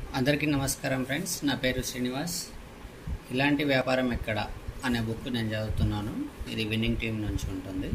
అందరికీ నమస్కారం ఫ్రెండ్స్ నా పేరు శ్రీనివాస్ ఇలాంటి వ్యాపారం ఎక్కడ అనే బుక్ నేను చదువుతున్నాను ఇది విన్నింగ్ టీం నుంచి ఉంటుంది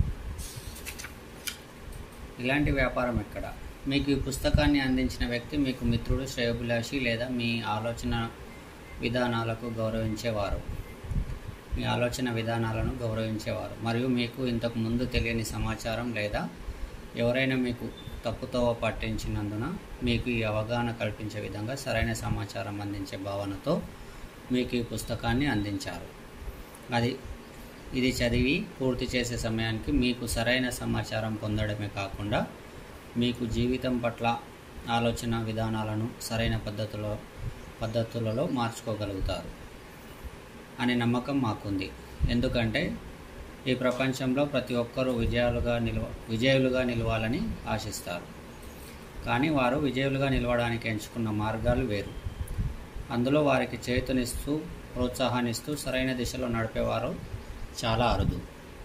ఇలాంటి వ్యాపారం ఎక్కడ మీకు ఈ పుస్తకాన్ని అందించిన వ్యక్తి మీకు మిత్రుడు శ్రేయోభిలాషి లేదా మీ ఆలోచన విధానాలకు గౌరవించేవారు మీ ఆలోచన విధానాలను గౌరవించేవారు మరియు మీకు ఇంతకు ముందు తెలియని సమాచారం లేదా ఎవరైనా మీకు తప్పుతోవ పట్టించినందున మీకు ఈ అవగాహన కల్పించే విధంగా సరైన సమాచారం అందించే భావనతో మీకు ఈ పుస్తకాన్ని అందించారు అది ఇది చదివి పూర్తి చేసే సమయానికి మీకు సరైన సమాచారం పొందడమే కాకుండా మీకు జీవితం పట్ల ఆలోచన విధానాలను సరైన పద్ధతిలో పద్ధతులలో మార్చుకోగలుగుతారు అనే నమ్మకం మాకుంది ఎందుకంటే ఈ ప్రపంచంలో ప్రతి ఒక్కరూ విజయాలుగా నిలవ విజయులుగా నిలవాలని ఆశిస్తారు కానీ వారు విజయులుగా నిలవడానికి ఎంచుకున్న మార్గాలు వేరు అందులో వారికి చేతునిస్తూ ప్రోత్సాహాన్నిస్తూ సరైన దిశలో నడిపేవారు చాలా అరుదు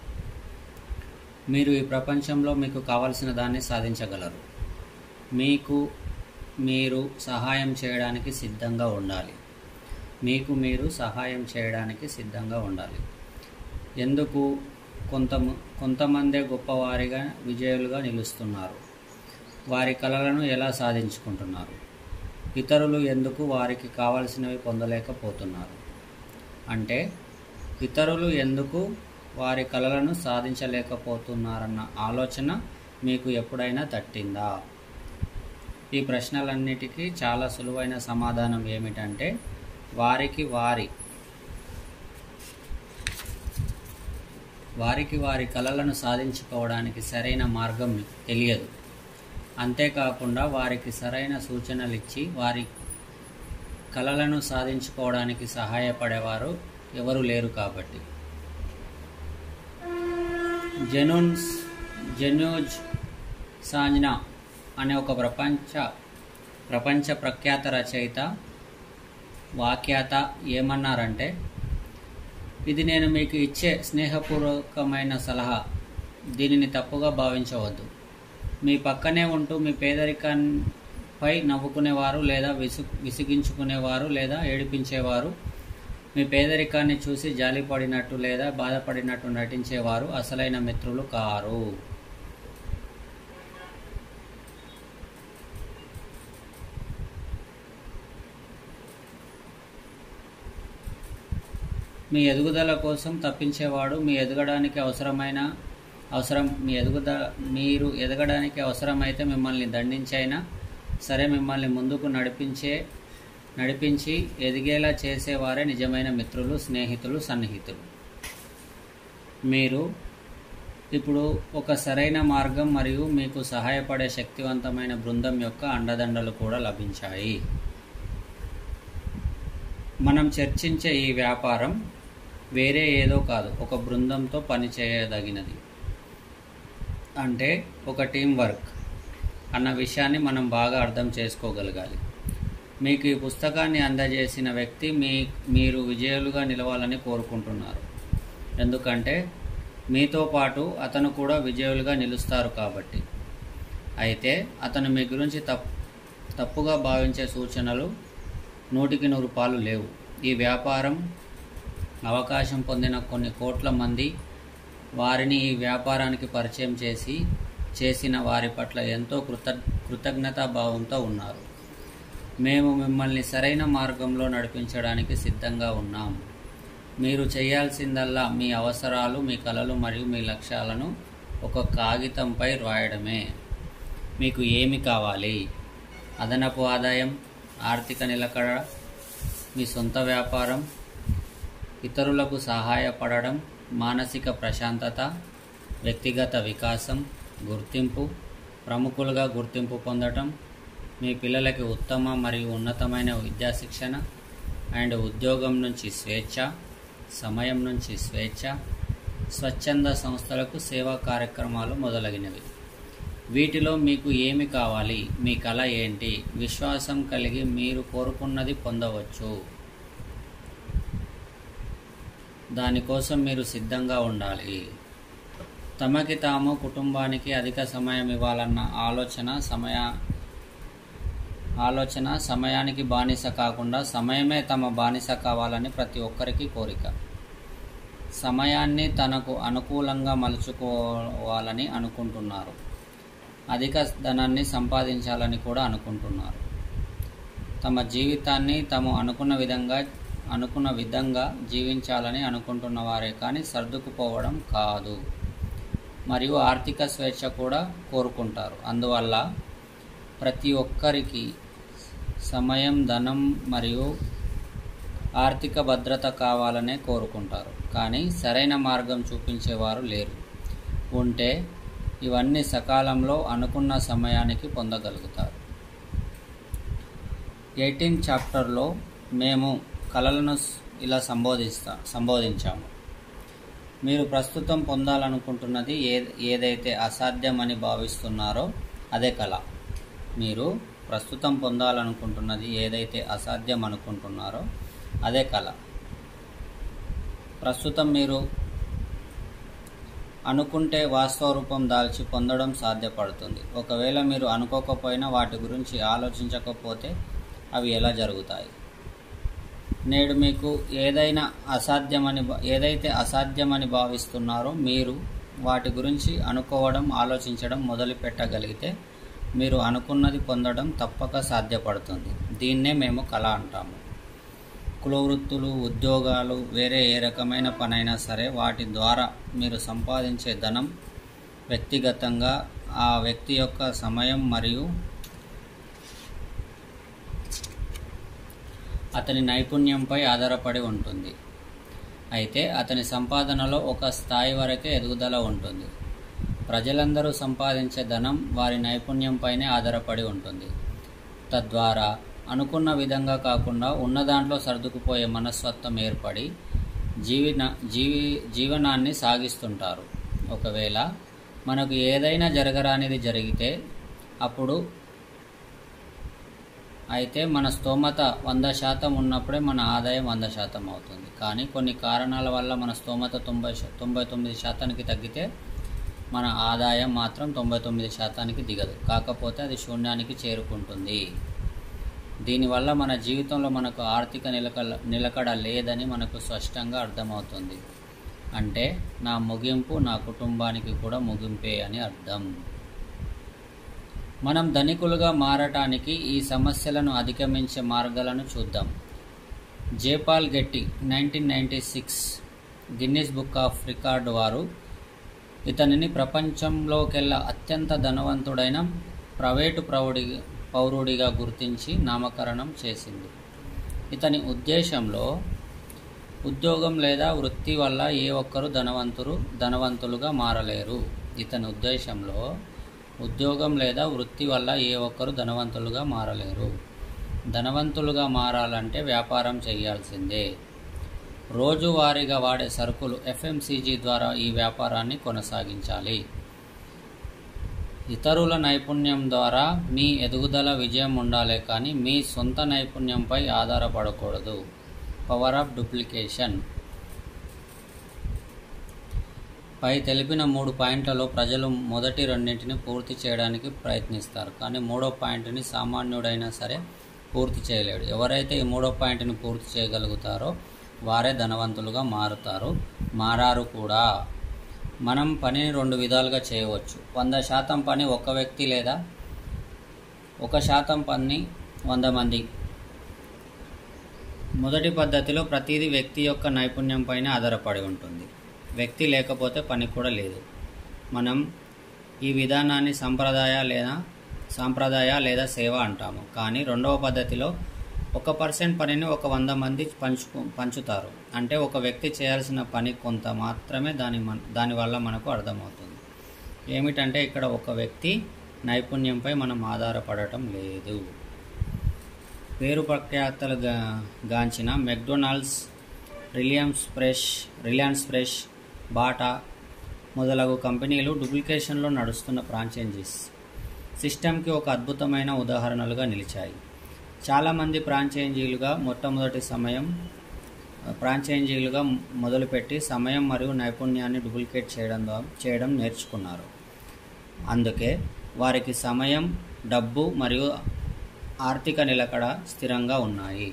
మీరు ఈ ప్రపంచంలో మీకు కావలసిన దాన్ని సాధించగలరు మీకు మీరు సహాయం చేయడానికి సిద్ధంగా ఉండాలి మీకు మీరు సహాయం చేయడానికి సిద్ధంగా ఉండాలి ఎందుకు కొంత కొంతమందే గొప్పవారిగా విజయులుగా నిలుస్తున్నారు వారి కలలను ఎలా సాధించుకుంటున్నారు ఇతరులు ఎందుకు వారికి కావలసినవి పొందలేకపోతున్నారు అంటే ఇతరులు ఎందుకు వారి కలలను సాధించలేకపోతున్నారన్న ఆలోచన మీకు ఎప్పుడైనా తట్టిందా ఈ ప్రశ్నలన్నిటికీ చాలా సులువైన సమాధానం ఏమిటంటే వారికి వారి వారికి వారి కలలను సాధించుకోవడానికి సరైన మార్గం తెలియదు అంతేకాకుండా వారికి సరైన సూచనలు ఇచ్చి వారి కలలను సాధించుకోవడానికి సహాయపడేవారు ఎవరు లేరు కాబట్టి జెనూన్స్ జెన్యూజ్ సాంజ్నా అనే ఒక ప్రపంచ ప్రపంచ ప్రఖ్యాత రచయిత వాక్యాత ఏమన్నారంటే ఇది నేను మీకు ఇచ్చే స్నేహపూర్వకమైన సలహా దీనిని తప్పుగా భావించవద్దు మీ పక్కనే ఉంటూ మీ పేదరికంపై నవ్వుకునేవారు లేదా విసు విసిగించుకునేవారు లేదా ఏడిపించేవారు మీ పేదరికాన్ని చూసి జాలిపడినట్టు లేదా బాధపడినట్టు నటించేవారు అసలైన మిత్రులు కారు మీ ఎదుగుదల కోసం తప్పించేవాడు మీ ఎదగడానికి అవసరమైన అవసరం మీ ఎదుగుద మీరు ఎదగడానికి అవసరమైతే మిమ్మల్ని దండించైనా సరే మిమ్మల్ని ముందుకు నడిపించే నడిపించి ఎదిగేలా చేసేవారే నిజమైన మిత్రులు స్నేహితులు సన్నిహితులు మీరు ఇప్పుడు ఒక సరైన మార్గం మరియు మీకు సహాయపడే శక్తివంతమైన బృందం యొక్క అండదండలు కూడా లభించాయి మనం చర్చించే ఈ వ్యాపారం వేరే ఏదో కాదు ఒక బృందంతో పనిచేయదగినది అంటే ఒక టీం వర్క్ అన్న విషయాన్ని మనం బాగా అర్థం చేసుకోగలగాలి మీకు ఈ పుస్తకాన్ని అందజేసిన వ్యక్తి మీ మీరు విజయులుగా నిలవాలని కోరుకుంటున్నారు ఎందుకంటే మీతో పాటు అతను కూడా విజయులుగా నిలుస్తారు కాబట్టి అయితే అతను మీ గురించి తప్ తప్పుగా భావించే సూచనలు నూటికి నూరు పాలు లేవు ఈ వ్యాపారం అవకాశం పొందిన కొన్ని కోట్ల మంది వారిని ఈ వ్యాపారానికి పరిచయం చేసి చేసిన వారి పట్ల ఎంతో కృత కృతజ్ఞతాభావంతో ఉన్నారు మేము మిమ్మల్ని సరైన మార్గంలో నడిపించడానికి సిద్ధంగా ఉన్నాం మీరు చేయాల్సిందల్లా మీ అవసరాలు మీ కలలు మరియు మీ లక్ష్యాలను ఒక కాగితంపై రాయడమే మీకు ఏమి కావాలి అదనపు ఆదాయం ఆర్థిక నిలకడ మీ సొంత వ్యాపారం ఇతరులకు సహాయపడడం మానసిక ప్రశాంతత వ్యక్తిగత వికాసం గుర్తింపు ప్రముఖులుగా గుర్తింపు పొందటం మీ పిల్లలకి ఉత్తమ మరియు ఉన్నతమైన విద్యా శిక్షణ అండ్ ఉద్యోగం నుంచి స్వేచ్ఛ సమయం నుంచి స్వేచ్ఛ స్వచ్ఛంద సంస్థలకు సేవా కార్యక్రమాలు మొదలగినవి వీటిలో మీకు ఏమి కావాలి మీ కళ ఏంటి విశ్వాసం కలిగి మీరు కోరుకున్నది పొందవచ్చు దానికోసం మీరు సిద్ధంగా ఉండాలి తమకి తాము కుటుంబానికి అధిక సమయం ఇవ్వాలన్న ఆలోచన సమయ ఆలోచన సమయానికి బానిస కాకుండా సమయమే తమ బానిస కావాలని ప్రతి ఒక్కరికి కోరిక సమయాన్ని తనకు అనుకూలంగా మలుచుకోవాలని అనుకుంటున్నారు అధిక ధనాన్ని సంపాదించాలని కూడా అనుకుంటున్నారు తమ జీవితాన్ని తాము అనుకున్న విధంగా అనుకున్న విధంగా జీవించాలని అనుకుంటున్న వారే కానీ సర్దుకుపోవడం కాదు మరియు ఆర్థిక స్వేచ్ఛ కూడా కోరుకుంటారు అందువల్ల ప్రతి ఒక్కరికి సమయం ధనం మరియు ఆర్థిక భద్రత కావాలనే కోరుకుంటారు కానీ సరైన మార్గం చూపించేవారు లేరు ఉంటే ఇవన్నీ సకాలంలో అనుకున్న సమయానికి పొందగలుగుతారు ఎయిటీన్ చాప్టర్లో మేము కళలను ఇలా సంబోధిస్తా సంబోధించాము మీరు ప్రస్తుతం పొందాలనుకుంటున్నది ఏ ఏదైతే అసాధ్యమని భావిస్తున్నారో అదే కళ మీరు ప్రస్తుతం పొందాలనుకుంటున్నది ఏదైతే అసాధ్యం అనుకుంటున్నారో అదే కళ ప్రస్తుతం మీరు అనుకుంటే వాస్తవ రూపం దాల్చి పొందడం సాధ్యపడుతుంది ఒకవేళ మీరు అనుకోకపోయినా వాటి గురించి ఆలోచించకపోతే అవి ఎలా జరుగుతాయి నేడు మీకు ఏదైనా అసాధ్యమని ఏదైతే అసాధ్యమని భావిస్తున్నారో మీరు వాటి గురించి అనుకోవడం ఆలోచించడం మొదలు పెట్టగలిగితే మీరు అనుకున్నది పొందడం తప్పక సాధ్యపడుతుంది దీన్నే మేము కళ అంటాము కులవృత్తులు ఉద్యోగాలు వేరే ఏ రకమైన పనైనా సరే వాటి ద్వారా మీరు సంపాదించే ధనం వ్యక్తిగతంగా ఆ వ్యక్తి యొక్క సమయం మరియు అతని నైపుణ్యంపై ఆధారపడి ఉంటుంది అయితే అతని సంపాదనలో ఒక స్థాయి వరకే ఎదుగుదల ఉంటుంది ప్రజలందరూ సంపాదించే ధనం వారి నైపుణ్యంపైనే ఆధారపడి ఉంటుంది తద్వారా అనుకున్న విధంగా కాకుండా ఉన్న దాంట్లో సర్దుకుపోయే మనస్తత్వం ఏర్పడి జీవిన జీవి జీవనాన్ని సాగిస్తుంటారు ఒకవేళ మనకు ఏదైనా జరగరానిది జరిగితే అప్పుడు అయితే మన స్తోమత వంద శాతం ఉన్నప్పుడే మన ఆదాయం వంద శాతం అవుతుంది కానీ కొన్ని కారణాల వల్ల మన స్తోమత తొంభై శా- తొంభై తొమ్మిది శాతానికి తగ్గితే మన ఆదాయం మాత్రం తొంభై తొమ్మిది శాతానికి దిగదు కాకపోతే అది శూన్యానికి చేరుకుంటుంది దీనివల్ల మన జీవితంలో మనకు ఆర్థిక నిలక నిలకడ లేదని మనకు స్పష్టంగా అర్థమవుతుంది అంటే నా ముగింపు నా కుటుంబానికి కూడా ముగింపే అని అర్థం మనం ధనికులుగా మారటానికి ఈ సమస్యలను అధిగమించే మార్గాలను చూద్దాం J Paul Getty nineteen ninety six Guinness book of record వారు ఇతనిని ప్రపంచంలోకెల్లా అత్యంత ధనవంతుడైన ప్రైవేటు ప్రౌఢి పౌరుడిగా గుర్తించి నామకరణం చేసింది ఇతని ఉద్దేశంలో ఉద్యోగం లేదా వృత్తి వల్ల ఏ ఒక్కరు ధనవంతులు ధనవంతులుగా మారలేరు ఇతని ఉద్దేశంలో ఉద్యోగం లేదా వృత్తి వల్ల ఏ ఒక్కరు ధనవంతులుగా మారలేరు ధనవంతులుగా మారాలంటే వ్యాపారం చేయాల్సిందే రోజువారీగా వాడే సరుకులు ఎఫ్ఎంసీజీ ద్వారా ఈ వ్యాపారాన్ని కొనసాగించాలి ఇతరుల నైపుణ్యం ద్వారా మీ ఎదుగుదల విజయం ఉండాలే కానీ మీ సొంత నైపుణ్యంపై ఆధారపడకూడదు పవర్ ఆఫ్ డూప్లికేషన్ పై తెలిపిన మూడు పాయింట్లలో ప్రజలు మొదటి రెండింటిని పూర్తి చేయడానికి ప్రయత్నిస్తారు కానీ మూడో పాయింట్ని సామాన్యుడైనా సరే పూర్తి చేయలేడు ఎవరైతే ఈ మూడో పాయింట్ని పూర్తి చేయగలుగుతారో వారే ధనవంతులుగా మారుతారు మారారు కూడా మనం పనిని రెండు విధాలుగా చేయవచ్చు వంద శాతం పని ఒక వ్యక్తి లేదా ఒక శాతం పని వంద మంది మొదటి పద్ధతిలో ప్రతిదీ వ్యక్తి యొక్క నైపుణ్యం పైన ఆధారపడి ఉంటుంది వ్యక్తి లేకపోతే పని కూడా లేదు మనం ఈ విధానాన్ని సంప్రదాయ లేదా సాంప్రదాయ లేదా సేవ అంటాము కానీ రెండవ పద్ధతిలో ఒక పర్సెంట్ పనిని ఒక వంద మంది పంచు పంచుతారు అంటే ఒక వ్యక్తి చేయాల్సిన పని కొంత మాత్రమే దాని మన దానివల్ల మనకు అర్థమవుతుంది ఏమిటంటే ఇక్కడ ఒక వ్యక్తి నైపుణ్యంపై మనం ఆధారపడటం లేదు పేరు ప్రఖ్యాతలు గా గాంచిన మెక్డొనాల్డ్స్ రిలయన్స్ ఫ్రెష్ రిలయన్స్ ఫ్రెష్ బాటా మొదలగు కంపెనీలు డూప్లికేషన్లో నడుస్తున్న ఫ్రాంచైజీస్ సిస్టమ్కి ఒక అద్భుతమైన ఉదాహరణలుగా నిలిచాయి చాలామంది ఫ్రాంచైజీలుగా మొట్టమొదటి సమయం ఫ్రాంచైజీలుగా మొదలుపెట్టి సమయం మరియు నైపుణ్యాన్ని డూప్లికేట్ చేయడం ద్వారా చేయడం నేర్చుకున్నారు అందుకే వారికి సమయం డబ్బు మరియు ఆర్థిక నిలకడ స్థిరంగా ఉన్నాయి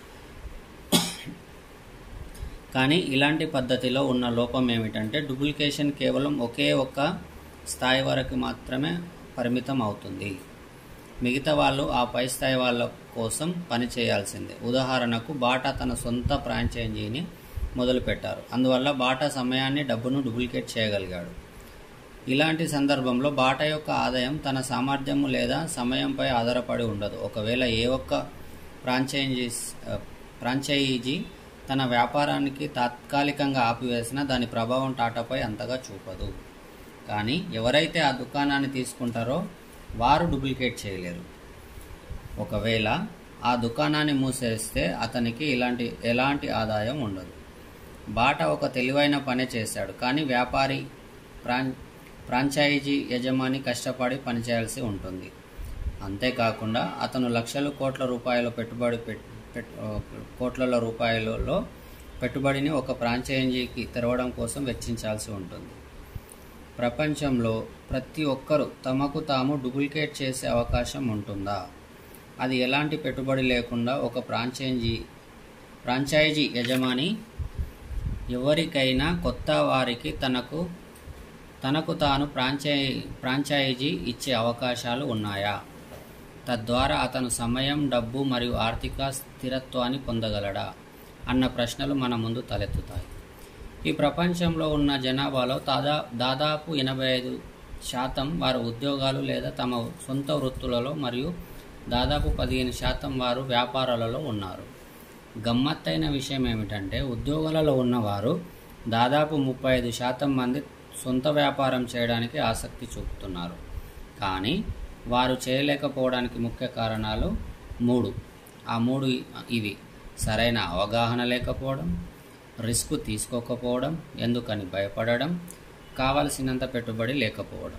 కానీ ఇలాంటి పద్ధతిలో ఉన్న లోపం ఏమిటంటే డూప్లికేషన్ కేవలం ఒకే ఒక్క స్థాయి వరకు మాత్రమే పరిమితం అవుతుంది మిగతా వాళ్ళు ఆ పై స్థాయి వాళ్ళ కోసం పని చేయాల్సిందే ఉదాహరణకు బాటా తన సొంత ఫ్రాంచైజీని మొదలుపెట్టారు అందువల్ల బాటా సమయాన్ని డబ్బును డూప్లికేట్ చేయగలిగాడు ఇలాంటి సందర్భంలో బాటా యొక్క ఆదాయం తన సామర్థ్యము లేదా సమయంపై ఆధారపడి ఉండదు ఒకవేళ ఏ ఒక్క ఫ్రాంచైజీస్ ఫ్రాంచైజీ తన వ్యాపారానికి తాత్కాలికంగా ఆపివేసినా దాని ప్రభావం టాటాపై అంతగా చూపదు కానీ ఎవరైతే ఆ దుకాణాన్ని తీసుకుంటారో వారు డూప్లికేట్ చేయలేరు ఒకవేళ ఆ దుకాణాన్ని మూసేస్తే అతనికి ఇలాంటి ఎలాంటి ఆదాయం ఉండదు బాటా ఒక తెలివైన పని చేశాడు కానీ వ్యాపారి ఫ్రాన్ ఫ్రాంచైజీ యజమాని కష్టపడి పనిచేయాల్సి ఉంటుంది అంతేకాకుండా అతను లక్షల కోట్ల రూపాయల పెట్టుబడి పెట్ పెట్ కోట్ల రూపాయలలో పెట్టుబడిని ఒక ఫ్రాంచైజీకి తెరవడం కోసం వెచ్చించాల్సి ఉంటుంది ప్రపంచంలో ప్రతి ఒక్కరూ తమకు తాము డూప్లికేట్ చేసే అవకాశం ఉంటుందా అది ఎలాంటి పెట్టుబడి లేకుండా ఒక ఫ్రాంచైజీ ఫ్రాంచైజీ యజమాని ఎవరికైనా కొత్త వారికి తనకు తనకు తాను ఫ్రాంచై ఫ్రాంచైజీ ఇచ్చే అవకాశాలు ఉన్నాయా తద్వారా అతను సమయం డబ్బు మరియు ఆర్థిక స్థిరత్వాన్ని పొందగలడా అన్న ప్రశ్నలు మన ముందు తలెత్తుతాయి ఈ ప్రపంచంలో ఉన్న జనాభాలో దాదా దాదాపు ఎనభై ఐదు శాతం వారు ఉద్యోగాలు లేదా తమ సొంత వృత్తులలో మరియు దాదాపు పదిహేను శాతం వారు వ్యాపారాలలో ఉన్నారు గమ్మత్తైన విషయం ఏమిటంటే ఉద్యోగాలలో ఉన్నవారు దాదాపు ముప్పై ఐదు శాతం మంది సొంత వ్యాపారం చేయడానికి ఆసక్తి చూపుతున్నారు కానీ వారు చేయలేకపోవడానికి ముఖ్య కారణాలు మూడు ఆ మూడు ఇవి సరైన అవగాహన లేకపోవడం రిస్క్ తీసుకోకపోవడం ఎందుకని భయపడడం కావలసినంత పెట్టుబడి లేకపోవడం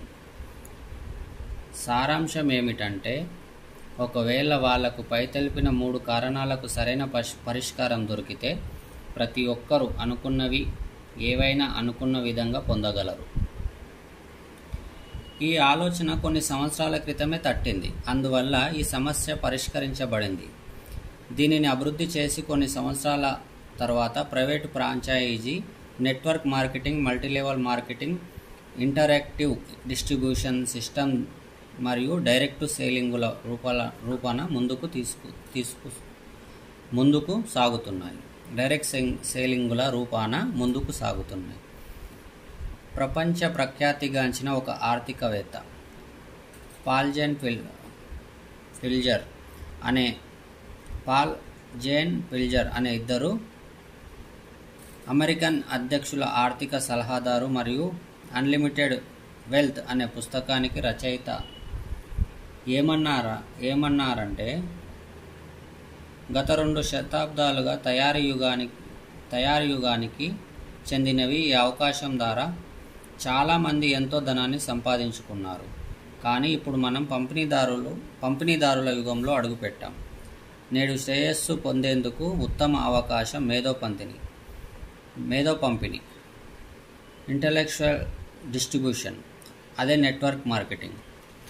సారాంశం ఏమిటంటే ఒకవేళ వాళ్లకు పై తెలిపిన మూడు కారణాలకు సరైన పరిష్కారం దొరికితే ప్రతి ఒక్కరూ అనుకున్నవి ఏవైనా అనుకున్న విధంగా పొందగలరు ఈ ఆలోచన కొన్ని సంవత్సరాల క్రితమే తట్టింది అందువల్ల ఈ సమస్య పరిష్కరించబడింది దీనిని అభివృద్ధి చేసి కొన్ని సంవత్సరాల తర్వాత private franchisee network marketing multilevel marketing interactive distribution system మరియు డైరెక్ట్ సేలింగుల రూపాల రూపాన ముందుకు తీసుకు తీసుకు ముందుకు సాగుతున్నాయి డైరెక్ట్ సేలింగుల రూపాన ముందుకు సాగుతున్నాయి ప్రపంచ ప్రఖ్యాతిగాంచిన ఒక ఆర్థికవేత్త పాల్జెన్ ఫిల్ ఫిల్జర్ అనే పాల్ జేన్ ఫిల్జర్ అనే ఇద్దరు అమెరికన్ అధ్యక్షుల ఆర్థిక సలహాదారు మరియు అన్లిమిటెడ్ వెల్త్ అనే పుస్తకానికి రచయిత ఏమన్నారా ఏమన్నారంటే గత రెండు శతాబ్దాలుగా తయారీ యుగానికి తయారీ యుగానికి చెందినవి ఈ అవకాశం ద్వారా చాలామంది ఎంతో ధనాన్ని సంపాదించుకున్నారు కానీ ఇప్పుడు మనం పంపిణీదారులు పంపిణీదారుల యుగంలో అడుగుపెట్టాం నేడు శ్రేయస్సు పొందేందుకు ఉత్తమ అవకాశం మేధో పంపిణీ మేధో పంపిణీ ఇంటలెక్చువల్ డిస్ట్రిబ్యూషన్ అదే నెట్వర్క్ మార్కెటింగ్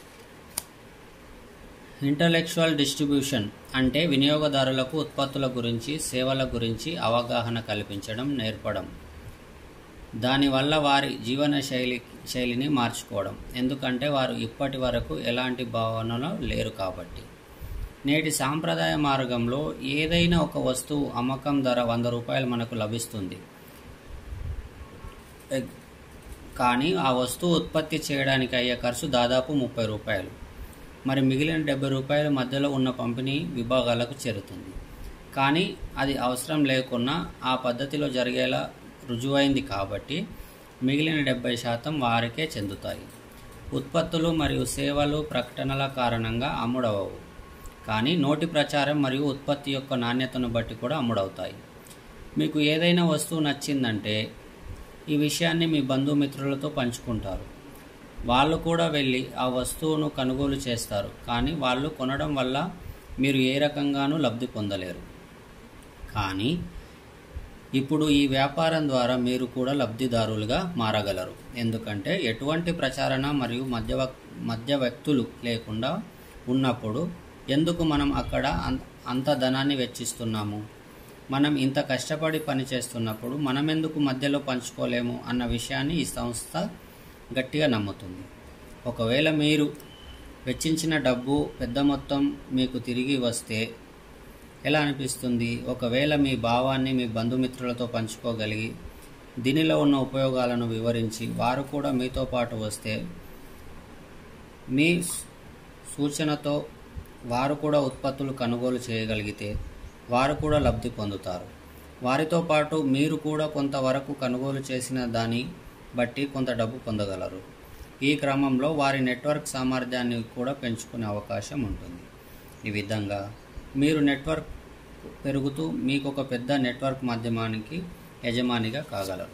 ఇంటలెక్చువల్ డిస్ట్రిబ్యూషన్ అంటే వినియోగదారులకు ఉత్పత్తుల గురించి సేవల గురించి అవగాహన కల్పించడం నేర్పడం దానివల్ల వారి జీవన శైలి శైలిని మార్చుకోవడం ఎందుకంటే వారు ఇప్పటి వరకు ఎలాంటి భావనలో లేరు కాబట్టి నేటి సాంప్రదాయ మార్గంలో ఏదైనా ఒక వస్తువు అమ్మకం ధర వంద రూపాయలు మనకు లభిస్తుంది కానీ ఆ వస్తువు ఉత్పత్తి చేయడానికి అయ్యే ఖర్చు దాదాపు ముప్పై రూపాయలు మరి మిగిలిన డెబ్బై రూపాయల మధ్యలో ఉన్న పంపిణీ విభాగాలకు చేరుతుంది కానీ అది అవసరం లేకున్నా ఆ పద్ధతిలో జరిగేలా రుజువైంది కాబట్టి మిగిలిన డెబ్బై శాతం వారికే చెందుతాయి ఉత్పత్తులు మరియు సేవలు ప్రకటనల కారణంగా అమ్ముడవవు కానీ నోటి ప్రచారం మరియు ఉత్పత్తి యొక్క నాణ్యతను బట్టి కూడా అమ్ముడవుతాయి మీకు ఏదైనా వస్తువు నచ్చిందంటే ఈ విషయాన్ని మీ బంధుమిత్రులతో పంచుకుంటారు వాళ్ళు కూడా వెళ్ళి ఆ వస్తువును కొనుగోలు చేస్తారు కానీ వాళ్ళు కొనడం వల్ల మీరు ఏ రకంగానూ లబ్ధి పొందలేరు కానీ ఇప్పుడు ఈ వ్యాపారం ద్వారా మీరు కూడా లబ్ధిదారులుగా మారగలరు ఎందుకంటే ఎటువంటి ప్రచారణ మరియు మధ్య మధ్య వ్యక్తులు లేకుండా ఉన్నప్పుడు ఎందుకు మనం అక్కడ అం- అంత ధనాన్ని వెచ్చిస్తున్నాము మనం ఇంత కష్టపడి పని చేస్తున్నప్పుడు మనం ఎందుకు మధ్యలో పంచుకోలేము అన్న విషయాన్ని ఈ సంస్థ గట్టిగా నమ్ముతుంది ఒకవేళ మీరు వెచ్చించిన డబ్బు పెద్ద మొత్తం మీకు తిరిగి వస్తే ఎలా అనిపిస్తుంది ఒకవేళ మీ భావాన్ని మీ బంధుమిత్రులతో పంచుకోగలిగి దీనిలో ఉన్న ఉపయోగాలను వివరించి వారు కూడా మీతో పాటు వస్తే మీ సూచనతో వారు కూడా ఉత్పత్తులు కొనుగోలు చేయగలిగితే వారు కూడా లబ్ధి పొందుతారు వారితో పాటు మీరు కూడా కొంతవరకు కొనుగోలు చేసిన దాన్ని బట్టి కొంత డబ్బు పొందగలరు ఈ క్రమంలో వారి నెట్వర్క్ సామర్థ్యాన్ని కూడా పెంచుకునే అవకాశం ఉంటుంది ఈ విధంగా మీరు నెట్వర్క్ పెరుగుతూ మీకు ఒక పెద్ద నెట్వర్క్ మాధ్యమానికి యజమానిగా కాగలరు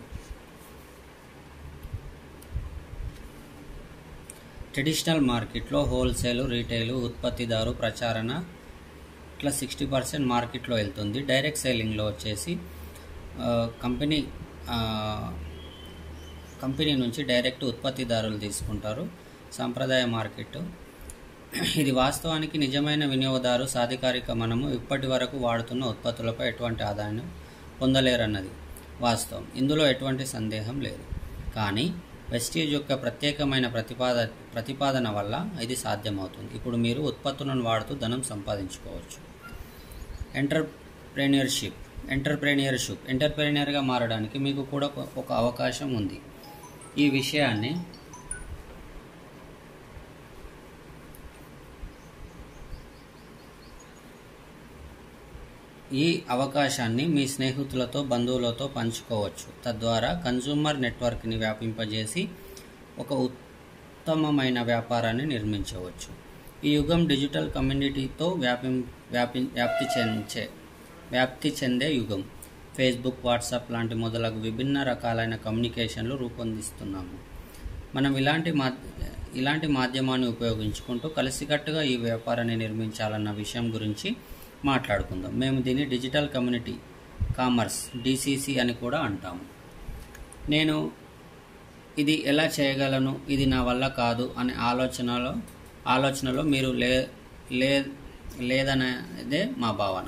ట్రెడిషనల్ మార్కెట్లో హోల్సేల్ రీటైల్ ఉత్పత్తిదారు ప్రచారణ ఇట్లా సిక్స్టీ పర్సెంట్ మార్కెట్లో వెళ్తుంది డైరెక్ట్ సేలింగ్లో వచ్చేసి ఆ, కంపెనీ ఆ, కంపెనీ నుంచి డైరెక్ట్ ఉత్పత్తిదారులు తీసుకుంటారు సాంప్రదాయ మార్కెట్ ఇది వాస్తవానికి నిజమైన వినియోగదారు సాధికారిక మనము ఇప్పటి వరకు వాడుతున్న ఉత్పత్తులపై ఎటువంటి ఆదాయం పొందలేరన్నది వాస్తవం ఇందులో ఎటువంటి సందేహం లేదు కానీ వెస్టీజ్ యొక్క ప్రత్యేకమైన ప్రతిపాద ప్రతిపాదన వల్ల ఇది సాధ్యమవుతుంది ఇప్పుడు మీరు ఉత్పత్తులను వాడుతూ ధనం సంపాదించుకోవచ్చు ఎంటర్ప్రెన్యూర్షిప్ ఎంటర్ప్రెన్యూర్షిప్ ఎంటర్ప్రెన్యూర్గా మారడానికి మీకు కూడా ఒక- ఒక అవకాశం ఉంది ఈ విషయాన్ని ఈ అవకాశాన్ని మీ స్నేహితులతో బంధువులతో పంచుకోవచ్చు తద్వారా కన్జ్యూమర్ నెట్వర్క్ని వ్యాపింపజేసి ఒక ఉత్తమమైన వ్యాపారాన్ని నిర్మించవచ్చు ఈ యుగం డిజిటల్ కమ్యూనిటీతో వ్యాపి వ్యాపి వ్యాప్తి చెందే వ్యాప్తి చెందే యుగం ఫేస్బుక్ వాట్సాప్ లాంటి మొదలగు విభిన్న రకాలైన కమ్యూనికేషన్లు రూపొందిస్తున్నాము మనం ఇలాంటి మా ఇలాంటి మాధ్యమాన్ని ఉపయోగించుకుంటూ కలిసికట్టుగా ఈ వ్యాపారాన్ని నిర్మించాలన్న విషయం గురించి మాట్లాడుకుందాం మేము దీన్ని డిజిటల్ కమ్యూనిటీ కామర్స్ డిసిసి అని కూడా అంటాము నేను ఇది ఎలా చేయగలను ఇది నా వల్ల కాదు అనే ఆలోచనలో ఆలోచనలో మీరు లే లే లేదనేదే మా భావన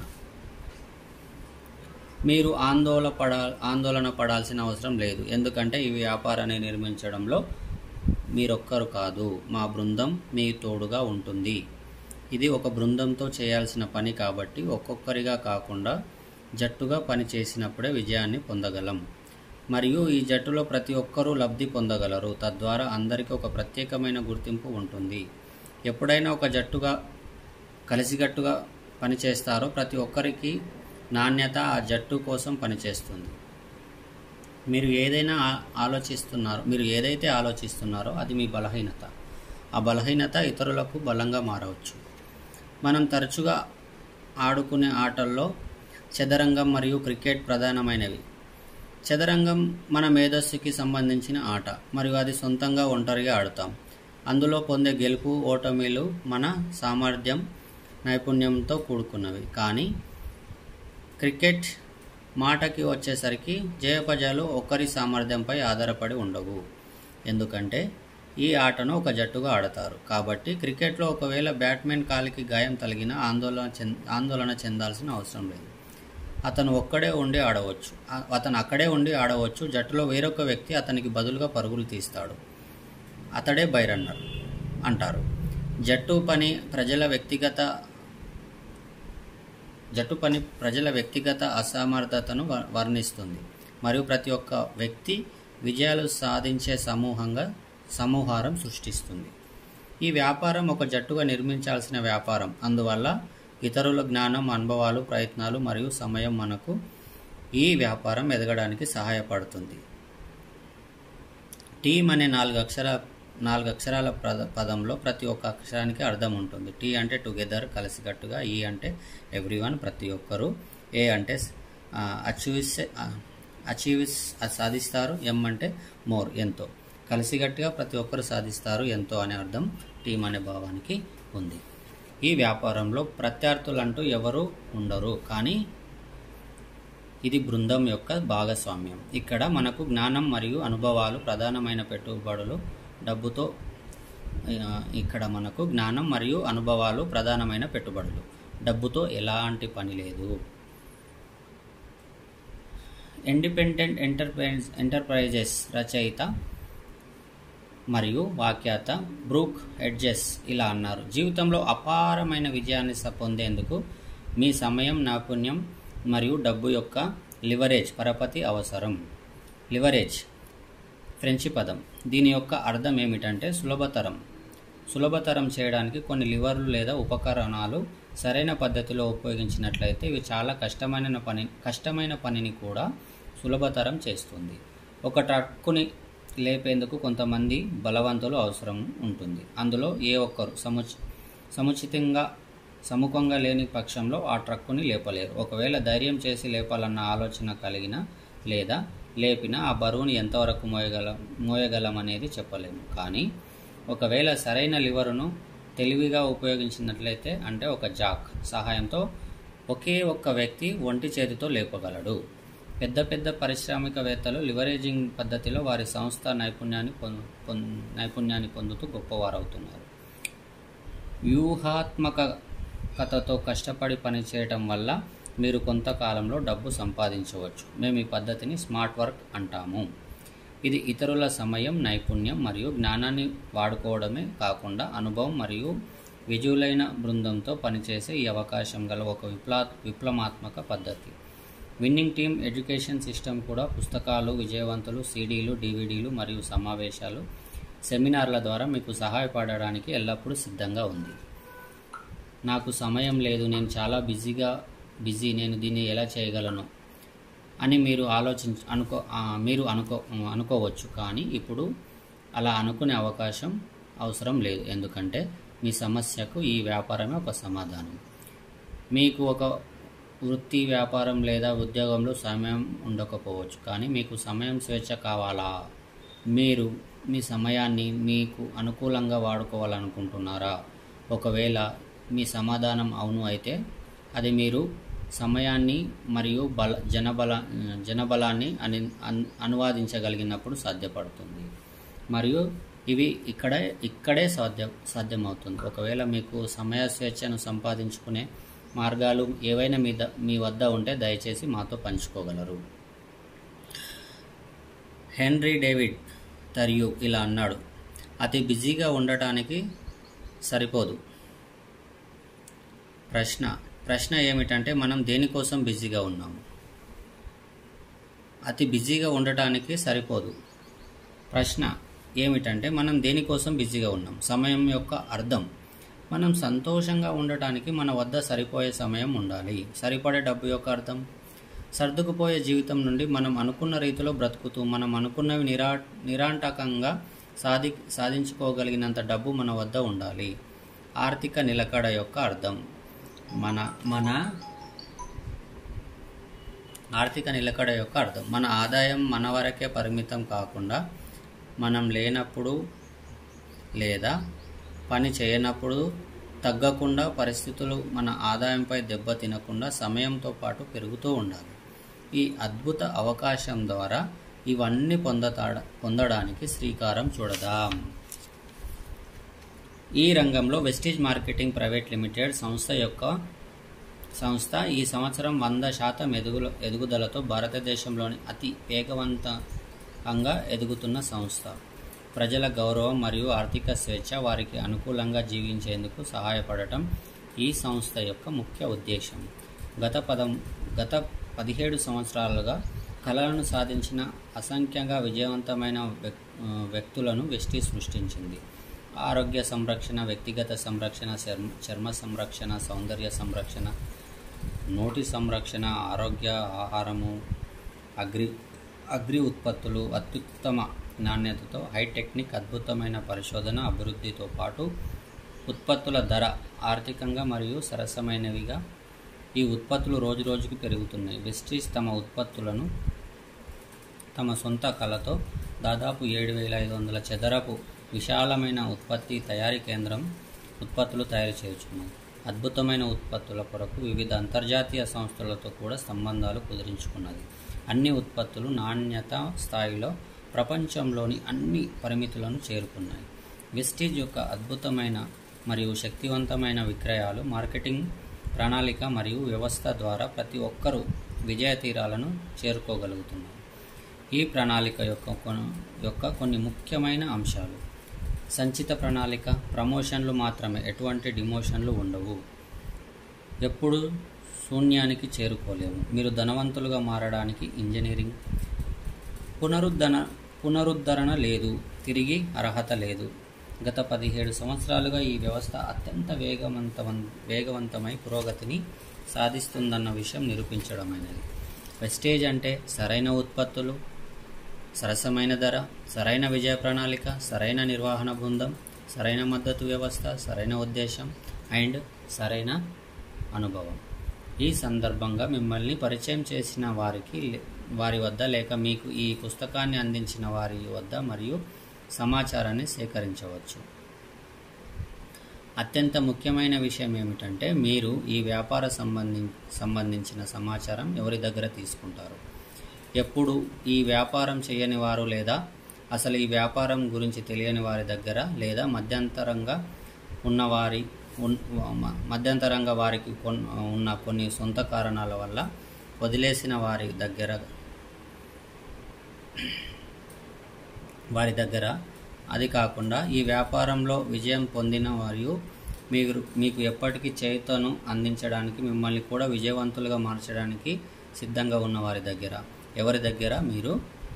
మీరు ఆందోళన పడ ఆందోళన పడాల్సిన అవసరం లేదు ఎందుకంటే ఈ వ్యాపారాన్ని నిర్మించడంలో మీరొక్కరు కాదు మా బృందం మీ తోడుగా ఉంటుంది ఇది ఒక బృందంతో చేయాల్సిన పని కాబట్టి ఒక్కొక్కరిగా కాకుండా జట్టుగా పని చేసినప్పుడే విజయాన్ని పొందగలం మరియు ఈ జట్టులో ప్రతి ఒక్కరూ లబ్ధి పొందగలరు తద్వారా అందరికీ ఒక ప్రత్యేకమైన గుర్తింపు ఉంటుంది ఎప్పుడైనా ఒక జట్టుగా కలిసికట్టుగా పనిచేస్తారో ప్రతి ఒక్కరికి నాణ్యత ఆ జట్టు కోసం పనిచేస్తుంది మీరు ఏదైనా ఆ- ఆలోచిస్తున్నారో మీరు ఏదైతే ఆలోచిస్తున్నారో అది మీ బలహీనత ఆ బలహీనత ఇతరులకు బలంగా మారవచ్చు మనం తరచుగా ఆడుకునే ఆటల్లో చదరంగం మరియు క్రికెట్ ప్రధానమైనవి చదరంగం మన మేధస్సుకి సంబంధించిన ఆట మరియు అది సొంతంగా ఒంటరిగా ఆడుతాం అందులో పొందే గెలుపు ఓటమిలు మన సామర్థ్యం నైపుణ్యంతో కూడుకున్నవి కానీ క్రికెట్ మాటకి వచ్చేసరికి జయపజయాలు ఒకరి సామర్థ్యంపై ఆధారపడి ఉండవు ఎందుకంటే ఈ ఆటను ఒక జట్టుగా ఆడతారు కాబట్టి క్రికెట్లో ఒకవేళ బ్యాట్మెన్ కాలికి గాయం తగిలినా ఆందోళన చెంద ఆందోళన చెందాల్సిన అవసరం లేదు అతను ఒక్కడే ఉండి ఆడవచ్చు ఆ- అతను అక్కడే ఉండి ఆడవచ్చు జట్టులో వేరొక వ్యక్తి అతనికి బదులుగా పరుగులు తీస్తాడు అతడే బైరన్నర్ అంటారు జట్టు పని ప్రజల వ్యక్తిగత జట్టు పని ప్రజల వ్యక్తిగత అసమర్థతను వ- వర్ణిస్తుంది మరియు ప్రతి ఒక్క వ్యక్తి విజయాలు సాధించే సమూహంగా సమూహారం సృష్టిస్తుంది ఈ వ్యాపారం ఒక జట్టుగా నిర్మించాల్సిన వ్యాపారం అందువల్ల ఇతరుల జ్ఞానం అనుభవాలు ప్రయత్నాలు మరియు సమయం మనకు ఈ వ్యాపారం ఎదగడానికి సహాయపడుతుంది టీమ్ అనే నాలుగు అక్షర నాలుగు అక్షరాల పద పదంలో ప్రతి ఒక్క అక్షరానికి అర్థం ఉంటుంది టీ అంటే టుగెదర్ కలిసికట్టుగా ఈ అంటే ఎవ్రీవన్ ప్రతి ఒక్కరు ఏ అంటే అచీవ్స్ అచీవ్స్ సాధిస్తారు ఎం అంటే మోర్ ఎంతో కలిసికట్టుగా ప్రతి ఒక్కరు సాధిస్తారు ఎంతో అనే అర్థం టీం అనే భావానికి ఉంది ఈ వ్యాపారంలో ప్రత్యర్థులంటూ ఎవరు ఉండరు కానీ ఇది బృందం యొక్క భాగస్వామ్యం ఇక్కడ మనకు జ్ఞానం మరియు అనుభవాలు ప్రధానమైన పెట్టుబడులు డబ్బుతో ఆ, ఇక్కడ మనకు జ్ఞానం మరియు అనుభవాలు ప్రధానమైన పెట్టుబడులు డబ్బుతో ఎలాంటి పని లేదు ఇండిపెండెంట్ ఎంటర్ప్రైజ్ ఎంటర్ప్రైజెస్ రచయిత మరియు వాఖ్యాత బ్రూక్ ఎడ్జెస్ ఇలా అన్నారు జీవితంలో అపారమైన విజయాన్ని స- పొందేందుకు మీ సమయం నైపుణ్యం మరియు డబ్బు యొక్క లివరేజ్ పరపతి అవసరం లివరేజ్ ఫ్రెంచి పదం దీని యొక్క అర్థం ఏమిటంటే సులభతరం సులభతరం చేయడానికి కొన్ని లివర్లు లేదా ఉపకరణాలు సరైన పద్ధతిలో ఉపయోగించినట్లయితే ఇవి చాలా కష్టమైన పని కష్టమైన పనిని కూడా సులభతరం చేస్తుంది ఒక ట్రక్కుని లేపేందుకు కొంతమంది బలవంతులు అవసరం ఉంటుంది అందులో ఏ ఒక్కరు సముచ సముచితంగా సముఖంగా లేని పక్షంలో ఆ ట్రక్కుని లేపలేరు ఒకవేళ ధైర్యం చేసి లేపాలన్న ఆలోచన కలిగిన లేదా లేపిన ఆ బరువుని ఎంతవరకు మోయగల మోయగలం అనేది చెప్పలేము కానీ ఒకవేళ సరైన లివరును తెలివిగా ఉపయోగించినట్లయితే అంటే ఒక జాక్ సహాయంతో ఒకే ఒక్క వ్యక్తి ఒంటి చేతితో లేపగలడు పెద్ద పెద్ద పారిశ్రామికవేత్తలు లివరేజింగ్ పద్ధతిలో వారి సంస్థ నైపుణ్యాన్ని పొందు పొం- నైపుణ్యాన్ని పొందుతూ గొప్పవారవుతున్నారు వ్యూహాత్మకతతో కష్టపడి పనిచేయటం వల్ల మీరు కొంతకాలంలో డబ్బు సంపాదించవచ్చు మేము ఈ పద్ధతిని స్మార్ట్ వర్క్ అంటాము ఇది ఇతరుల సమయం నైపుణ్యం మరియు జ్ఞానాన్ని వాడుకోవడమే కాకుండా అనుభవం మరియు విజువులైన బృందంతో పనిచేసే ఈ అవకాశం గల ఒక విప్లా విప్లవాత్మక పద్ధతి విన్నింగ్ టీమ్ ఎడ్యుకేషన్ సిస్టమ్ కూడా పుస్తకాలు విజయవంతులు సీడీలు డివిడీలు మరియు సమావేశాలు సెమినార్ల ద్వారా మీకు సహాయపడడానికి ఎల్లప్పుడూ సిద్ధంగా ఉంది నాకు సమయం లేదు నేను చాలా బిజీగా బిజీ నేను దీన్ని ఎలా చేయగలను అని మీరు ఆలోచించ అనుకో ఆ, మీరు అనుకో అనుకోవచ్చు కానీ ఇప్పుడు అలా అనుకునే అవకాశం అవసరం లేదు ఎందుకంటే మీ సమస్యకు ఈ వ్యాపారమే ఒక సమాధానం మీకు ఒక వృత్తి వ్యాపారం లేదా ఉద్యోగంలో సమయం ఉండకపోవచ్చు కానీ మీకు సమయం స్వేచ్ఛ కావాలా మీరు మీ సమయాన్ని మీకు అనుకూలంగా వాడుకోవాలనుకుంటున్నారా ఒకవేళ మీ సమాధానం అవును అయితే అది మీరు సమయాన్ని మరియు బల జనబల జనబలాన్ని అని అన్- అనువాదించగలిగినప్పుడు సాధ్యపడుతుంది మరియు ఇవి ఇక్కడే ఇక్కడే సాధ్యం సాధ్యమవుతుంది ఒకవేళ మీకు సమయ స్వేచ్ఛను సంపాదించుకునే మార్గాలు ఏవైనా మీ ద మీ వద్ద ఉంటే దయచేసి మాతో పంచుకోగలరు హెన్రీ డేవిడ్ తరియు ఇలా అన్నాడు అతి బిజీగా ఉండటానికి సరిపోదు ప్రశ్న ప్రశ్న ఏమిటంటే మనం దేనికోసం బిజీగా ఉన్నాము అతి బిజీగా ఉండటానికి సరిపోదు ప్రశ్న ఏమిటంటే మనం దేనికోసం బిజీగా ఉన్నాం సమయం యొక్క అర్థం మనం సంతోషంగా ఉండటానికి మన వద్ద సరిపోయే సమయం ఉండాలి సరిపడే డబ్బు యొక్క అర్థం సర్దుకుపోయే జీవితం నుండి మనం అనుకున్న రీతిలో బ్రతుకుతూ మనం అనుకున్నవి నిరా నిరాంటకంగా సాధి సాధించుకోగలిగినంత డబ్బు మన వద్ద ఉండాలి ఆర్థిక నిలకడ యొక్క అర్థం మన మన ఆర్థిక నిలకడ యొక్క అర్థం మన ఆదాయం మన వరకే పరిమితం కాకుండా మనం లేనప్పుడు లేదా పని చేయనప్పుడు తగ్గకుండా పరిస్థితులు మన ఆదాయంపై దెబ్బ తినకుండా సమయంతో పాటు పెరుగుతూ ఉండాలి ఈ అద్భుత అవకాశం ద్వారా ఇవన్నీ పొందతాడ పొందడానికి శ్రీకారం చూడదాం ఈ రంగంలో వెస్టీజ్ మార్కెటింగ్ ప్రైవేట్ లిమిటెడ్ సంస్థ యొక్క సంస్థ ఈ సంవత్సరం వంద శాతం ఎదుగుల ఎదుగుదలతో భారతదేశంలోని అతి వేగవంతంగా ఎదుగుతున్న సంస్థ ప్రజల గౌరవం మరియు ఆర్థిక స్వేచ్ఛ వారికి అనుకూలంగా జీవించేందుకు సహాయపడటం ఈ సంస్థ యొక్క ముఖ్య ఉద్దేశం గత పదం గత పదిహేడు సంవత్సరాలుగా కళలను సాధించిన అసంఖ్యంగా విజయవంతమైన వ్యక్- ఆ, వ్యక్తులను వెస్టీ సృష్టించింది ఆరోగ్య సంరక్షణ వ్యక్తిగత సంరక్షణ చర్మ చర్మ సంరక్షణ సౌందర్య సంరక్షణ నోటి సంరక్షణ ఆరోగ్య ఆహారము అగ్రి అగ్రి ఉత్పత్తులు అత్యుత్తమ నాణ్యతతో హైటెక్నిక్ అద్భుతమైన పరిశోధన అభివృద్ధితో పాటు ఉత్పత్తుల ధర ఆర్థికంగా మరియు సరసమైనవిగా ఈ ఉత్పత్తులు రోజురోజుకు పెరుగుతున్నాయి వెస్టీస్ తమ ఉత్పత్తులను తమ సొంత కళతో దాదాపు ఏడు వేల ఐదు వందల చదరపు విశాలమైన ఉత్పత్తి తయారీ కేంద్రం ఉత్పత్తులు తయారు చేయుచున్నాయి అద్భుతమైన ఉత్పత్తుల కొరకు వివిధ అంతర్జాతీయ సంస్థలతో కూడా సంబంధాలు కుదిరించుకున్నది అన్ని ఉత్పత్తులు నాణ్యత స్థాయిలో ప్రపంచంలోని అన్ని పరిమితులను చేరుకున్నాయి వెస్టీజ్ యొక్క అద్భుతమైన మరియు శక్తివంతమైన విక్రయాలు మార్కెటింగ్ ప్రణాళిక మరియు వ్యవస్థ ద్వారా ప్రతి ఒక్కరూ విజయ తీరాలను చేరుకోగలుగుతున్నారు ఈ ప్రణాళిక యొక్క కొన- యొక్క కొన్ని ముఖ్యమైన అంశాలు సంచిత ప్రణాళిక ప్రమోషన్లు మాత్రమే ఎటువంటి డిమోషన్లు ఉండవు ఎప్పుడు శూన్యానికి చేరుకోలేము మీరు ధనవంతులుగా మారడానికి ఇంజనీరింగ్ పునరుద్ధరణ పునరుద్ధరణ లేదు తిరిగి అర్హత లేదు గత పదిహేడు సంవత్సరాలుగా ఈ వ్యవస్థ అత్యంత వేగవంతమం వేగవంతమై పురోగతిని సాధిస్తుందన్న విషయం నిరూపించడమైనది వెస్టేజ్ అంటే సరైన ఉత్పత్తులు సరసమైన ధర సరైన విజయ ప్రణాళిక సరైన నిర్వహణ బృందం సరైన మద్దతు వ్యవస్థ సరైన ఉద్దేశం అండ్ సరైన అనుభవం ఈ సందర్భంగా మిమ్మల్ని పరిచయం చేసిన వారికి లే- వారి వద్ద లేక మీకు ఈ పుస్తకాన్ని అందించిన వారి వద్ద మరియు సమాచారాన్ని సేకరించవచ్చు అత్యంత ముఖ్యమైన విషయం ఏమిటంటే మీరు ఈ వ్యాపార సంబంధి సంబంధించిన సమాచారం ఎవరి దగ్గర తీసుకుంటారు ఎప్పుడు ఈ వ్యాపారం చేయని వారు లేదా అసలు ఈ వ్యాపారం గురించి తెలియని వారి దగ్గర లేదా మధ్యంతరంగా ఉన్నవారి ఉన్- మ- మధ్యంతరంగా వారికి కొన్ ఉన్న కొన్ని సొంత కారణాల వల్ల వదిలేసిన వారి దగ్గర వారి దగ్గర అది కాకుండా ఈ వ్యాపారంలో విజయం పొందిన మరియు మీరు మీకు ఎప్పటికీ చేతను అందించడానికి మిమ్మల్ని కూడా విజయవంతులుగా మార్చడానికి సిద్ధంగా ఉన్న వారి దగ్గర ఎవరి దగ్గర మీరు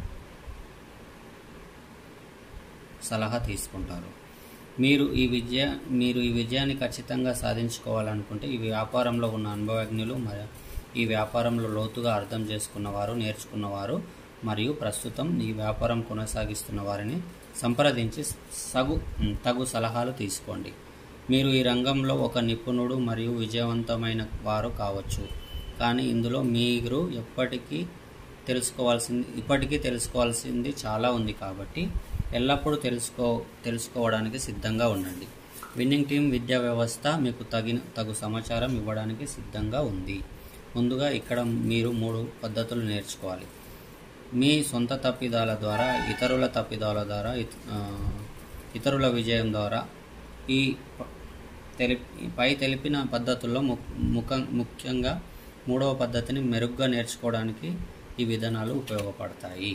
సలహా తీసుకుంటారు మీరు ఈ విజయ మీరు ఈ విజయాన్ని ఖచ్చితంగా సాధించుకోవాలనుకుంటే ఈ వ్యాపారంలో ఉన్న అనుభవజ్ఞులు మరియు ఈ వ్యాపారంలో లోతుగా అర్థం చేసుకున్నవారు నేర్చుకున్నవారు మరియు ప్రస్తుతం ఈ వ్యాపారం కొనసాగిస్తున్న వారిని సంప్రదించి సగు తగు సలహాలు తీసుకోండి మీరు ఈ రంగంలో ఒక నిపుణుడు మరియు విజయవంతమైన వారు కావచ్చు కానీ ఇందులో మీరు ఎప్పటికీ తెలుసుకోవాల్సింది ఇప్పటికీ తెలుసుకోవాల్సింది చాలా ఉంది కాబట్టి ఎల్లప్పుడూ తెలుసుకో తెలుసుకోవడానికి సిద్ధంగా ఉండండి విన్నింగ్ టీం విద్యా వ్యవస్థ మీకు తగిన తగు సమాచారం ఇవ్వడానికి సిద్ధంగా ఉంది ముందుగా ఇక్కడ మీరు మూడు పద్ధతులు నేర్చుకోవాలి మీ సొంత తప్పిదాల ద్వారా ఇతరుల తప్పిదాల ద్వారా ఇత- ఆ, ఇతరుల విజయం ద్వారా ఈ ప- తెలి పై తెలిపిన పద్ధతుల్లో ము ముఖ ముఖ్యంగా మూడవ పద్ధతిని మెరుగ్గా నేర్చుకోవడానికి ఈ విధానాలు ఉపయోగపడతాయి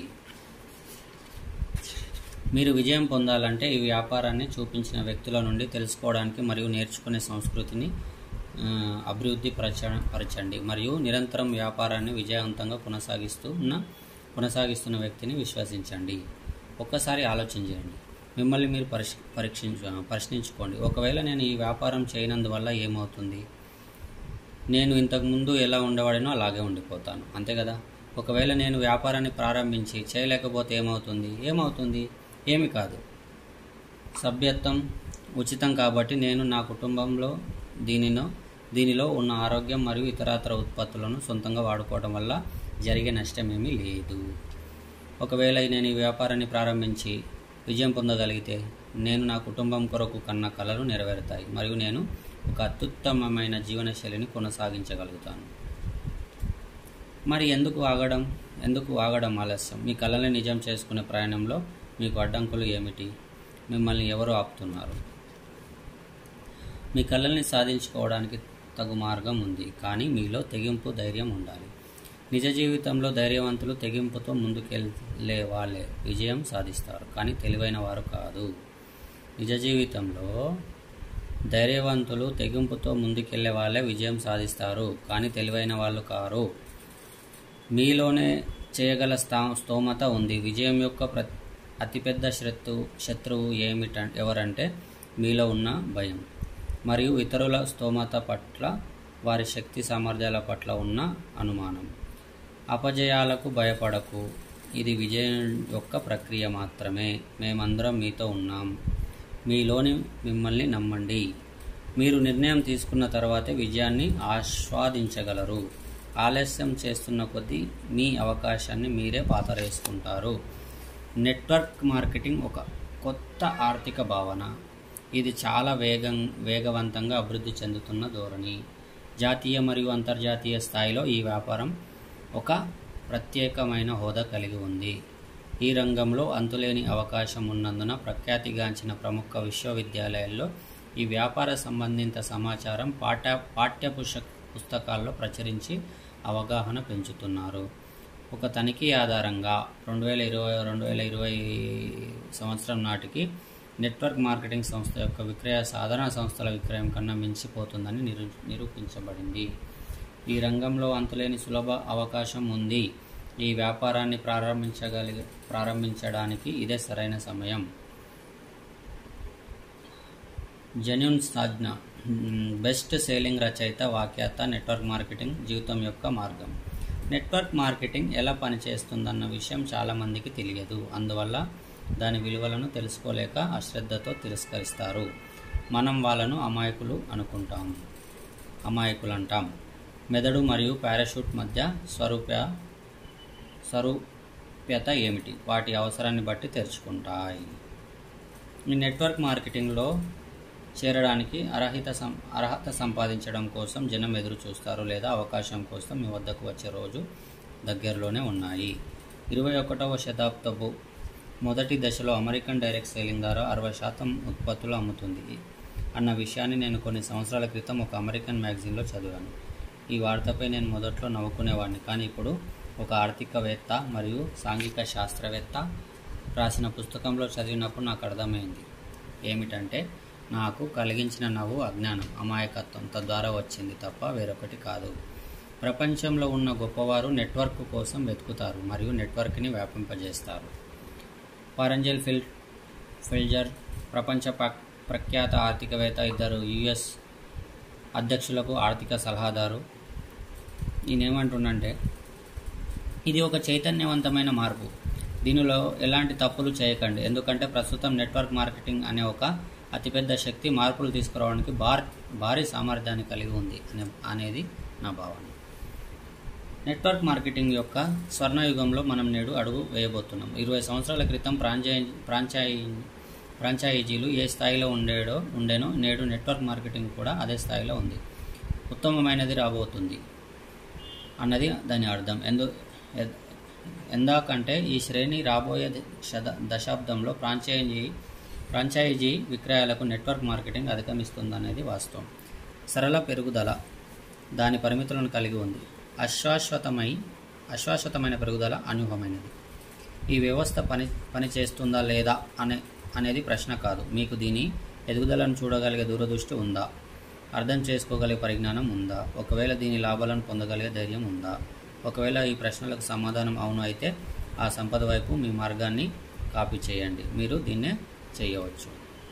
మీరు విజయం పొందాలంటే ఈ వ్యాపారాన్ని చూపించిన వ్యక్తుల నుండి తెలుసుకోవడానికి మరియు నేర్చుకునే సంస్కృతిని ఆ, అభివృద్ధి పరచ పరచండి మరియు నిరంతరం వ్యాపారాన్ని విజయవంతంగా కొనసాగిస్తున్న కొనసాగిస్తున్న వ్యక్తిని విశ్వసించండి ఒక్కసారి ఆలోచన చేయండి మిమ్మల్ని మీరు పరిశ్ పరీక్షించ ప్రశ్నించుకోండి ఒకవేళ నేను ఈ వ్యాపారం చేయనందువల్ల ఏమవుతుంది నేను ఇంతకుముందు ఎలా ఉండేవాడినో అలాగే ఉండిపోతాను అంతే కదా ఒకవేళ నేను వ్యాపారాన్ని ప్రారంభించి చేయలేకపోతే ఏమవుతుంది ఏమవుతుంది ఏమి కాదు సభ్యత్వం ఉచితం కాబట్టి నేను నా కుటుంబంలో దీనిలో దీనిలో ఉన్న ఆరోగ్యం మరియు ఇతరతర ఉత్పత్తులను సొంతంగా వాడుకోవడం వల్ల జరిగే నష్టం ఏమీ లేదు ఒకవేళ నేను ఈ వ్యాపారాన్ని ప్రారంభించి విజయం పొందగలిగితే నేను నా కుటుంబం కొరకు కన్న కలలు నెరవేరుతాయి మరియు నేను ఒక అత్యుత్తమమైన జీవనశైలిని కొనసాగించగలుగుతాను మరి ఎందుకు ఆగడం ఎందుకు ఆగడం ఆలస్యం మీ కళల్ని నిజం చేసుకునే ప్రయాణంలో మీకు అడ్డంకులు ఏమిటి మిమ్మల్ని ఎవరు ఆపుతున్నారు మీ కళల్ని సాధించుకోవడానికి తగు మార్గం ఉంది కానీ మీలో తెగింపు ధైర్యం ఉండాలి నిజ జీవితంలో ధైర్యవంతులు తెగింపుతో ముందుకెళ్ళే వాళ్ళే విజయం సాధిస్తారు కానీ తెలివైన వారు కాదు నిజ జీవితంలో ధైర్యవంతులు తెగింపుతో ముందుకెళ్లే వాళ్ళే విజయం సాధిస్తారు కానీ తెలివైన వాళ్ళు కారు మీలోనే చేయగల స్థా స్తోమత ఉంది విజయం యొక్క ప్ర అతిపెద్ద శత్రువు శత్రువు ఏమిట ఎవరంటే మీలో ఉన్న భయం మరియు ఇతరుల స్తోమత పట్ల వారి శక్తి సామర్థ్యాల పట్ల ఉన్న అనుమానం అపజయాలకు భయపడకు ఇది విజయం యొక్క ప్రక్రియ మాత్రమే మేమందరం మీతో ఉన్నాం మీలోని మిమ్మల్ని నమ్మండి మీరు నిర్ణయం తీసుకున్న తర్వాతే విజయాన్ని ఆస్వాదించగలరు ఆలస్యం చేస్తున్న కొద్దీ మీ అవకాశాన్ని మీరే పాతరేసుకుంటారు నెట్వర్క్ మార్కెటింగ్ ఒక కొత్త ఆర్థిక భావన ఇది చాలా వేగం వేగవంతంగా అభివృద్ధి చెందుతున్న ధోరణి జాతీయ మరియు అంతర్జాతీయ స్థాయిలో ఈ వ్యాపారం ఒక ప్రత్యేకమైన హోదా కలిగి ఉంది ఈ రంగంలో అంతులేని అవకాశం ఉన్నందున ప్రఖ్యాతిగాంచిన ప్రముఖ విశ్వవిద్యాలయాల్లో ఈ వ్యాపార సంబంధిత సమాచారం పాఠ్య పాఠ్య పుస్తక పుస్తకాల్లో ప్రచురించి అవగాహన పెంచుతున్నారు ఒక తనిఖీ ఆధారంగా రెండు వేల ఇరవై రెండు వేల ఇరవై సంవత్సరం నాటికి నెట్వర్క్ మార్కెటింగ్ సంస్థ యొక్క విక్రయ సాధారణ సంస్థల విక్రయం కన్నా మించిపోతుందని నిరూ నిరూపించబడింది ఈ రంగంలో అంతులేని సులభ అవకాశం ఉంది ఈ వ్యాపారాన్ని ప్రారంభించగలిగ ప్రారంభించడానికి ఇదే సరైన సమయం జెన్యున్ సాజ్ఞ బెస్ట్ సేలింగ్ రచయిత వాక్యాత నెట్వర్క్ మార్కెటింగ్ జీవితం యొక్క మార్గం నెట్వర్క్ మార్కెటింగ్ ఎలా పనిచేస్తుందన్న విషయం చాలామందికి తెలియదు అందువల్ల దాని విలువలను తెలుసుకోలేక అశ్రద్ధతో తిరస్కరిస్తారు మనం వాళ్ళను అమాయకులు అనుకుంటాం అమాయకులు అంటాం మెదడు మరియు పారాషూట్ మధ్య స్వరూప స్వరూప్యత ఏమిటి వాటి అవసరాన్ని బట్టి తెరుచుకుంటాయి ఈ నెట్వర్క్ మార్కెటింగ్లో చేరడానికి అర్హత సం అర్హత సంపాదించడం కోసం జనం ఎదురు చూస్తారు లేదా అవకాశం కోసం మీ వద్దకు వచ్చే రోజు దగ్గరలోనే ఉన్నాయి ఇరవై ఒకటవ శతాబ్దపు మొదటి దశలో అమెరికన్ డైరెక్ట్ సేలింగ్ ద్వారా అరవై శాతం ఉత్పత్తులు అమ్ముతుంది అన్న విషయాన్ని నేను కొన్ని సంవత్సరాల క్రితం ఒక అమెరికన్ మ్యాగజైన్లో చదివాను ఈ వార్తపై నేను మొదట్లో నవ్వుకునేవాడిని కానీ ఇప్పుడు ఒక ఆర్థికవేత్త మరియు సాంఘిక శాస్త్రవేత్త రాసిన పుస్తకంలో చదివినప్పుడు నాకు అర్థమైంది ఏమిటంటే నాకు కలిగించిన నవ్వు అజ్ఞానం అమాయకత్వం తద్వారా వచ్చింది తప్ప వేరొకటి కాదు ప్రపంచంలో ఉన్న గొప్పవారు నెట్వర్క్ కోసం వెతుకుతారు మరియు నెట్వర్క్ని వ్యాపింపజేస్తారు పరంజల్ ఫిల్ ఫిల్జర్ ప్రపంచ ప్ర- ప్రఖ్యాత ఆర్థికవేత్త ఇద్దరు యుఎస్ అధ్యక్షులకు ఆర్థిక సలహాదారు ఈయనేమంటుండంటే ఇది ఒక చైతన్యవంతమైన మార్పు దీనిలో ఎలాంటి తప్పులు చేయకండి ఎందుకంటే ప్రస్తుతం నెట్వర్క్ మార్కెటింగ్ అనే ఒక అతిపెద్ద శక్తి మార్పులు తీసుకురావడానికి భార్ భారీ సామర్థ్యాన్ని కలిగి ఉంది అనే అనేది నా భావన నెట్వర్క్ మార్కెటింగ్ యొక్క స్వర్ణయుగంలో మనం నేడు అడుగు వేయబోతున్నాం ఇరవై సంవత్సరాల క్రితం ఫ్రాంచై ఫ్రాంచైజీ ఫ్రాంచైజీలు ఏ స్థాయిలో ఉండేడో ఉండేనో నేడు నెట్వర్క్ మార్కెటింగ్ కూడా అదే స్థాయిలో ఉంది ఉత్తమమైనది రాబోతుంది అన్నది దాని అర్థం ఎందు ఎ- ఎందాకంటే ఈ శ్రేణి రాబోయే ద- శత దశాబ్దంలో ఫ్రాంచైజీ ఫ్రాంచైజీ విక్రయాలకు నెట్వర్క్ మార్కెటింగ్ అధిగమిస్తుందనేది వాస్తవం సరళ పెరుగుదల దాని పరిమితులను కలిగి ఉంది అశాశ్వతమై అశాశ్వతమైన పెరుగుదల అనూహ్యమైనది ఈ వ్యవస్థ పని పని చేస్తుందా లేదా అనే అనేది ప్రశ్న కాదు మీకు దీని ఎదుగుదలను చూడగలిగే దూరదృష్టి ఉందా అర్థం చేసుకోగలిగే పరిజ్ఞానం ఉందా ఒకవేళ దీని లాభాలను పొందగలిగే ధైర్యం ఉందా ఒకవేళ ఈ ప్రశ్నలకు సమాధానం అవును అయితే ఆ సంపద వైపు మీ మార్గాన్ని కాపీ చేయండి మీరు దీన్నే చేయవచ్చు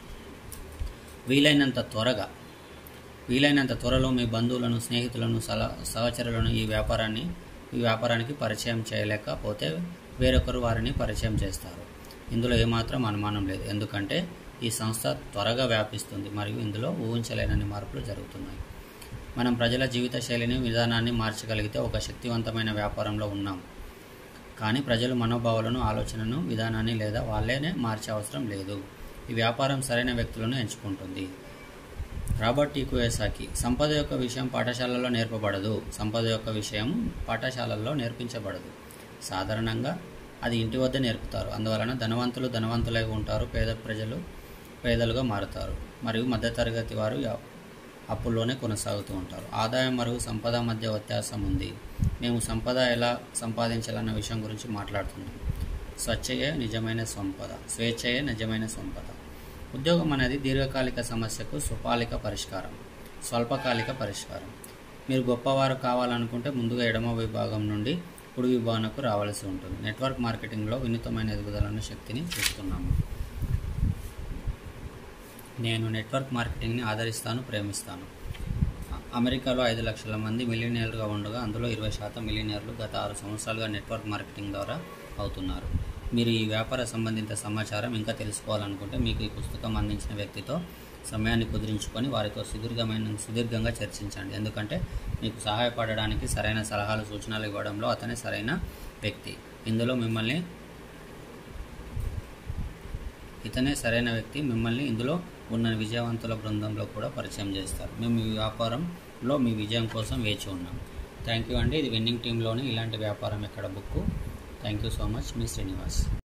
వీలైనంత త్వరగా వీలైనంత త్వరలో మీ బంధువులను స్నేహితులను సల సహచరులను ఈ వ్యాపారాన్ని ఈ వ్యాపారానికి పరిచయం చేయలేకపోతే వేరొకరు వారిని పరిచయం చేస్తారు ఇందులో ఏమాత్రం అనుమానం లేదు ఎందుకంటే ఈ సంస్థ త్వరగా వ్యాపిస్తుంది మరియు ఇందులో ఊహించలేనన్ని మార్పులు జరుగుతున్నాయి మనం ప్రజల జీవిత శైలిని విధానాన్ని మార్చగలిగితే ఒక శక్తివంతమైన వ్యాపారంలో ఉన్నాం కానీ ప్రజలు మనోభావాలను ఆలోచనను విధానాన్ని లేదా వాళ్ళేనే మార్చే అవసరం లేదు ఈ వ్యాపారం సరైన వ్యక్తులను ఎంచుకుంటుంది రాబర్ట్ టీ కుయసాకి సంపద యొక్క విషయం పాఠశాలలో నేర్పబడదు సంపద యొక్క విషయం పాఠశాలల్లో నేర్పించబడదు సాధారణంగా అది ఇంటి వద్ద నేర్పుతారు అందువలన ధనవంతులు ధనవంతులై ఉంటారు పేద ప్రజలు పేదలుగా మారుతారు మరియు మధ్యతరగతి వారు యా- అప్పుల్లోనే కొనసాగుతూ ఉంటారు ఆదాయం మరియు సంపద మధ్య వ్యత్యాసం ఉంది మేము సంపద ఎలా సంపాదించాలన్న విషయం గురించి మాట్లాడుతున్నాం స్వచ్ఛయే నిజమైన సంపద స్వేచ్ఛయే నిజమైన సంపద ఉద్యోగం అనేది దీర్ఘకాలిక సమస్యకు స్వపాలిక పరిష్కారం స్వల్పకాలిక పరిష్కారం మీరు గొప్పవారు కావాలనుకుంటే ముందుగా ఎడమ విభాగం నుండి కుడి విభాగంకు రావాల్సి ఉంటుంది నెట్వర్క్ మార్కెటింగ్లో వినూతమైన ఎదుగుదలను శక్తిని చూస్తున్నాము నేను నెట్వర్క్ మార్కెటింగ్ని ఆదరిస్తాను ప్రేమిస్తాను అమెరికాలో ఐదు లక్షల మంది మిలియనీర్లుగా ఉండగా అందులో ఇరవై శాతం మిలియనీర్లు గత ఆరు సంవత్సరాలుగా నెట్వర్క్ మార్కెటింగ్ ద్వారా అవుతున్నారు మీరు ఈ వ్యాపార సంబంధిత సమాచారం ఇంకా తెలుసుకోవాలనుకుంటే మీకు ఈ పుస్తకం అందించిన వ్యక్తితో సమయాన్ని కుదిరించుకొని వారితో సుదీర్ఘమైన సుదీర్ఘంగా చర్చించండి ఎందుకంటే మీకు సహాయపడడానికి సరైన సలహాలు సూచనలు ఇవ్వడంలో అతనే సరైన వ్యక్తి ఇందులో మిమ్మల్ని ఇతనే సరైన వ్యక్తి మిమ్మల్ని ఇందులో ఉన్న విజయవంతుల బృందంలో కూడా పరిచయం చేస్తారు మేము ఈ వ్యాపారంలో మీ విజయం కోసం వేచి ఉన్నాం థ్యాంక్ యూ అండి ఇది విన్నింగ్ టీంలోని ఇలాంటి వ్యాపారం ఎక్కడ book thank you so much మీ శ్రీనివాస్